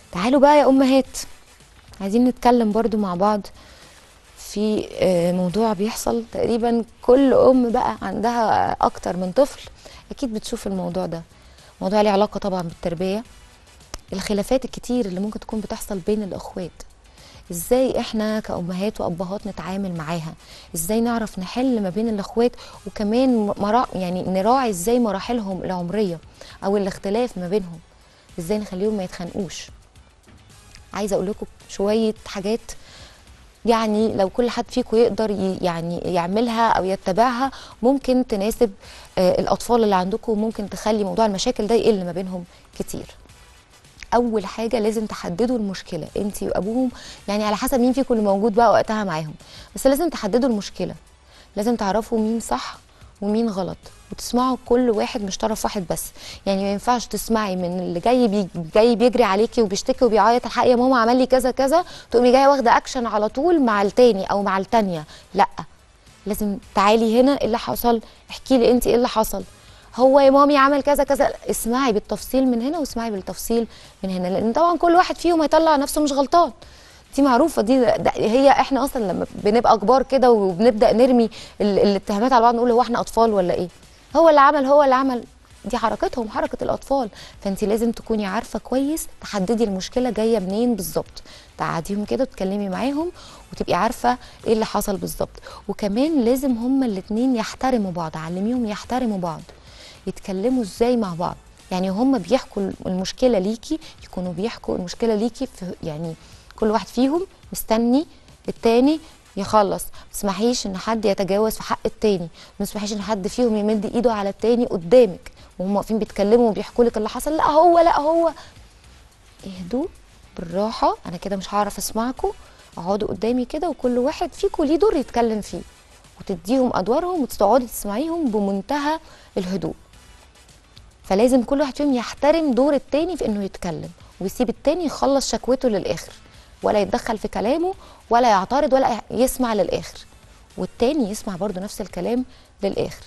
تعالوا بقى يا امهات عايزين نتكلم برضو مع بعض في آه، موضوع بيحصل تقريبا كل ام بقى عندها اكتر من طفل اكيد بتشوف الموضوع ده موضوع ليه علاقه طبعا بالتربيه الخلافات الكتير اللي ممكن تكون بتحصل بين الاخوات ازاي احنا كامهات وابهات نتعامل معاها ازاي نعرف نحل ما بين الاخوات وكمان مرا يعني نراعي ازاي مراحلهم العمريه او الاختلاف ما بينهم ازاي نخليهم ما يتخانقوش عايزه اقول لكم شويه حاجات يعني لو كل حد فيكم يقدر ي- يعني يعملها او يتبعها ممكن تناسب آه، الاطفال اللي عندكم وممكن تخلي موضوع المشاكل ده يقل ما بينهم كتير اول حاجه لازم تحددوا المشكله انت وابوهم يعني على حسب مين فيكم اللي موجود بقى وقتها معاهم بس لازم تحددوا المشكله لازم تعرفوا مين صح ومين غلط وتسمعوا كل واحد مش طرف واحد بس يعني ما ينفعش تسمعي من اللي جاي بي جاي بيجري عليكي وبيشتكي وبيعيط الحق يا ماما عمل لي كذا كذا تقومي جايه واخده اكشن على طول مع التاني او مع التانيه لا لازم تعالي هنا ايه اللي حصل احكي لي انت ايه اللي حصل هو يا مامي عمل كذا كذا اسمعي بالتفصيل من هنا واسمعي بالتفصيل من هنا لان طبعا كل واحد فيهم هيطلع نفسه مش غلطان دي معروفه دي ده هي احنا اصلا لما بنبقى كبار كده وبنبدا نرمي ال- الاتهامات على بعض نقول هو احنا اطفال ولا ايه هو اللي عمل هو اللي عمل دي حركتهم حركه الاطفال فانت لازم تكوني عارفه كويس تحددي المشكله جايه منين بالظبط تقعديهم كده وتتكلمي معاهم وتبقي عارفه ايه اللي حصل بالظبط وكمان لازم هما الاثنين يحترموا بعض علميهم يحترموا بعض يتكلموا ازاي مع بعض يعني هم بيحكوا المشكله ليكي يكونوا بيحكوا المشكله ليكي في يعني كل واحد فيهم مستني التاني يخلص ما تسمحيش ان حد يتجاوز في حق التاني ما تسمحيش ان حد فيهم يمد ايده على التاني قدامك وهم واقفين بيتكلموا وبيحكوا لك اللي حصل لا هو لا هو اهدوا بالراحه انا كده مش هعرف اسمعكم اقعدوا قدامي كده وكل واحد فيكم ليه دور يتكلم فيه وتديهم ادوارهم وتقعدي تسمعيهم بمنتهى الهدوء فلازم كل واحد فيهم يحترم دور التاني في انه يتكلم ويسيب التاني يخلص شكوته للاخر ولا يتدخل في كلامه ولا يعترض ولا يسمع للاخر والتاني يسمع برضو نفس الكلام للاخر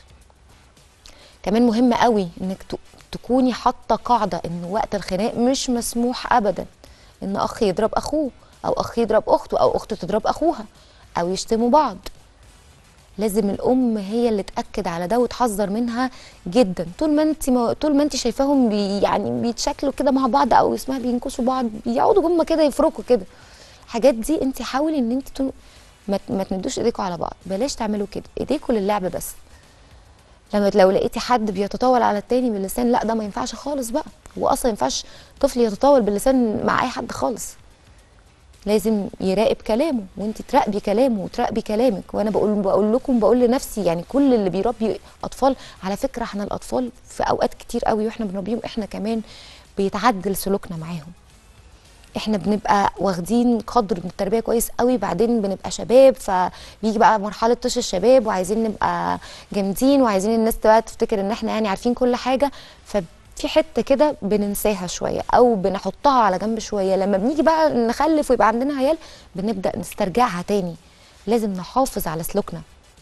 كمان مهم قوي انك ت- تكوني حاطه قاعده ان وقت الخناق مش مسموح ابدا ان اخ يضرب اخوه او اخ يضرب اخته او اخت تضرب اخوها او يشتموا بعض لازم الام هي اللي تاكد على ده وتحذر منها جدا طول ما انت ما طول ما انت شايفاهم بي يعني بيتشكلوا كده مع بعض او اسمها بينكشوا بعض بيقعدوا هم كده يفركوا كده الحاجات دي انت حاولي ان انت طول ما, ت- ما تمدوش ايديكوا على بعض بلاش تعملوا كده ايديكوا للعب بس لما لو لقيتي حد بيتطاول على التاني باللسان لا ده ما ينفعش خالص بقى واصلا ما ينفعش طفل يتطاول باللسان مع اي حد خالص لازم يراقب كلامه وانت تراقبي كلامه وتراقبي كلامك وانا بقول بقول لكم بقول لنفسي يعني كل اللي بيربي اطفال على فكره احنا الاطفال في اوقات كتير قوي واحنا بنربيهم احنا كمان بيتعدل سلوكنا معاهم احنا بنبقى واخدين قدر من التربيه كويس قوي بعدين بنبقى شباب فبيجي بقى مرحله طش الشباب وعايزين نبقى جامدين وعايزين الناس بقى تفتكر ان احنا يعني عارفين كل حاجه ففي حته كده بننساها شويه او بنحطها على جنب شويه لما بنيجي بقى نخلف ويبقى عندنا عيال بنبدا نسترجعها تاني لازم نحافظ على سلوكنا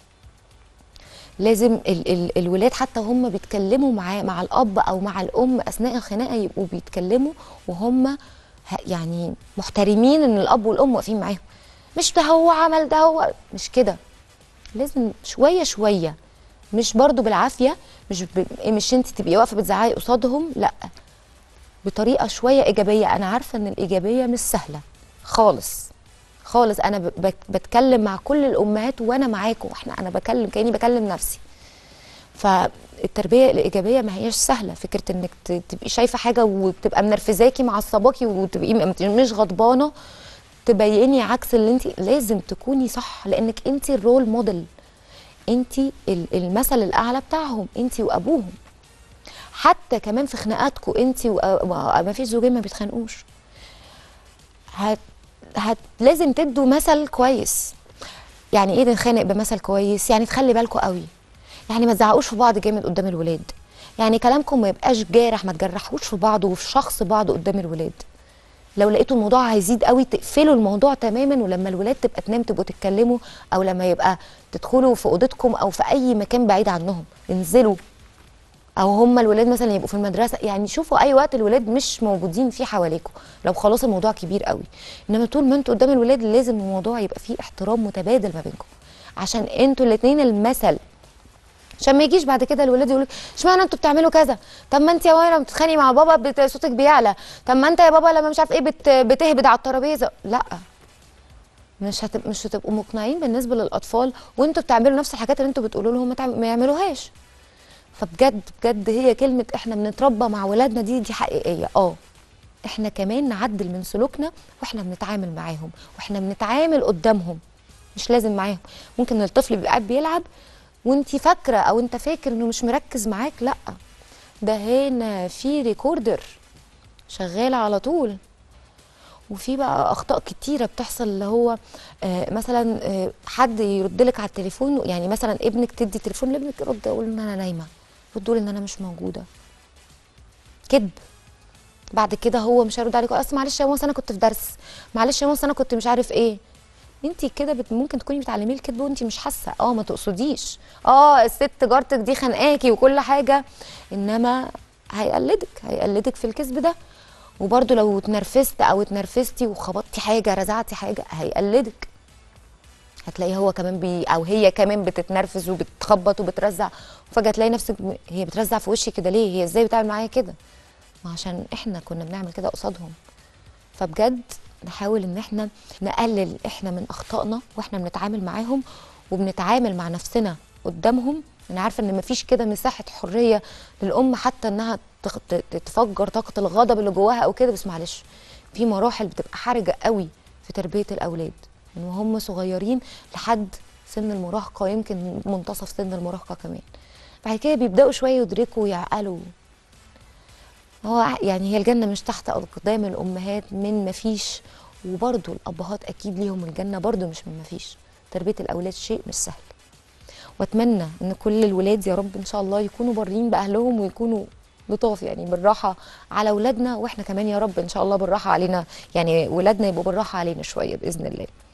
لازم ال ال الولاد حتى هم بيتكلموا مع مع الاب او مع الام اثناء الخناقه يبقوا بيتكلموا وهم ه- يعني محترمين ان الاب والام واقفين معاهم مش ده هو عمل ده هو مش كده لازم شويه شويه مش برضو بالعافيه مش ب... مش انت تبقي واقفه بتزعقي قصادهم لا بطريقه شويه ايجابيه انا عارفه ان الايجابيه مش سهله خالص خالص انا ب... بت- بتكلم مع كل الامهات وانا معاكم احنا انا بكلم كاني بكلم نفسي فالتربيه الايجابيه ما هياش سهله فكره انك ت- تبقي شايفه حاجه وبتبقى منرفزاكي معصباكي وتبقي م- مش غضبانه تبيني عكس اللي انت لازم تكوني صح لانك انت الرول موديل انت ال- المثل الاعلى بتاعهم انت وابوهم حتى كمان في خناقاتكم انت ما فيش زوجين ما بيتخانقوش هت هت لازم تدوا مثل كويس يعني ايه نتخانق بمثل كويس يعني تخلي بالكم قوي يعني ما تزعقوش في بعض جامد قدام الولاد يعني كلامكم ما يبقاش جارح ما تجرحوش في بعض وفي شخص بعض قدام الولاد لو لقيتوا الموضوع هيزيد قوي تقفلوا الموضوع تماما ولما الولاد تبقى تنام تبقوا تتكلموا او لما يبقى تدخلوا في اوضتكم او في اي مكان بعيد عنهم انزلوا او هم الولاد مثلا يبقوا في المدرسه يعني شوفوا اي وقت الولاد مش موجودين فيه حواليكوا لو خلاص الموضوع كبير قوي انما طول ما انتوا قدام الولاد لازم الموضوع يبقى فيه احترام متبادل ما بينكم عشان انتوا الاثنين المثل عشان ما يجيش بعد كده الولاد يقولوا اشمعنى انتوا بتعملوا كذا طب ما انت يا وائل لما بتتخانقي مع بابا بت... صوتك بيعلى طب ما انت يا بابا لما مش عارف ايه بت... بتهبد على الترابيزه لا مش هتب... مش هتبقوا مقنعين بالنسبه للاطفال وانتوا بتعملوا نفس الحاجات اللي انتوا بتقولوا لهم ما, تعم... ما يعملوهاش فبجد بجد هي كلمه احنا بنتربى مع ولادنا دي دي حقيقيه اه احنا كمان نعدل من سلوكنا واحنا بنتعامل معاهم واحنا بنتعامل قدامهم مش لازم معاهم ممكن الطفل بيبقى قاعد بيلعب وانت فاكره او انت فاكر انه مش مركز معاك لا ده هنا في ريكوردر شغال على طول وفي بقى اخطاء كتيره بتحصل اللي هو آه مثلا آه حد يرد لك على التليفون يعني مثلا ابنك تدي تليفون لابنك يرد يقول ان انا نايمه ردوا ان انا مش موجوده كذب بعد كده هو مش هيرد عليك اصل معلش يا ماما انا كنت في درس معلش يا ماما انا كنت مش عارف ايه انت كده بت... ممكن تكوني بتعلميه الكذب وانت مش حاسه اه ما تقصديش اه الست جارتك دي خانقاكي وكل حاجه انما هيقلدك هيقلدك في الكذب ده وبرده لو اتنرفزت او اتنرفزتي وخبطتي حاجه رزعتي حاجه هيقلدك هتلاقي هو كمان بي او هي كمان بتتنرفز وبتخبط وبترزع وفجاه تلاقي نفسك هي بترزع في وشي كده ليه هي ازاي بتعمل معايا كده ما عشان احنا كنا بنعمل كده قصادهم فبجد نحاول ان احنا نقلل احنا من اخطائنا واحنا بنتعامل معاهم وبنتعامل مع نفسنا قدامهم انا عارفه ان مفيش كده مساحه حريه للام حتى انها تتفجر طاقه الغضب اللي جواها او كده بس معلش في مراحل بتبقى حرجه قوي في تربيه الاولاد من وهم صغيرين لحد سن المراهقه ويمكن منتصف سن المراهقه كمان بعد كده بيبداوا شويه يدركوا ويعقلوا هو يعني هي الجنه مش تحت اقدام الامهات من مفيش وبرضه الابهات اكيد ليهم الجنه برضه مش من مفيش تربيه الاولاد شيء مش سهل واتمنى ان كل الولاد يا رب ان شاء الله يكونوا بارين باهلهم ويكونوا لطاف يعني بالراحه على اولادنا واحنا كمان يا رب ان شاء الله بالراحه علينا يعني ولادنا يبقوا بالراحه علينا شويه باذن الله